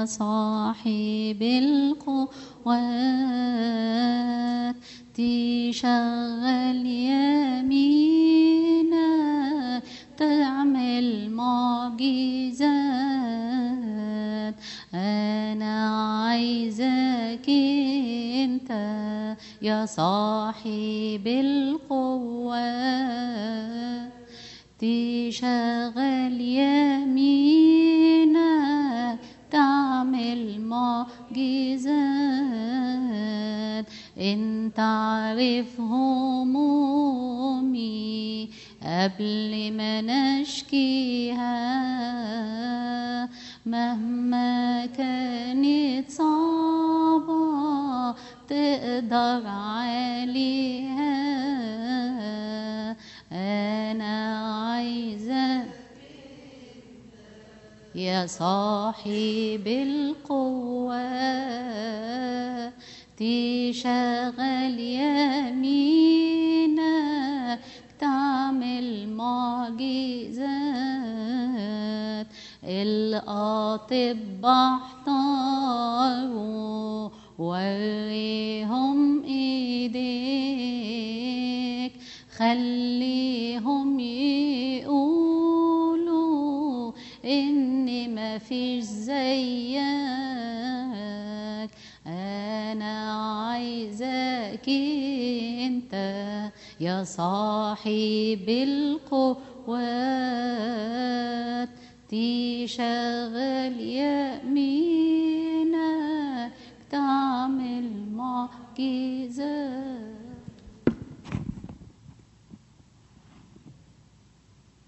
يا صاحب القوات تشغل يمينك تعمل معجزات أنا عايزك أنت يا صاحب القوات تشغل يمينك تعمل معجزات انت عارف همومي قبل ما نشكيها مهما كانت صعبة تقدر عليها أنا عايزة يا صاحب القوة تشغل يمينك تعمل معجزات الأطباء احتاروا وريهم ايديك خليهم يقولوا ان مفيش زيك انا عايزك انت يا صاحب القوات تشغل يمينك تعمل معجزات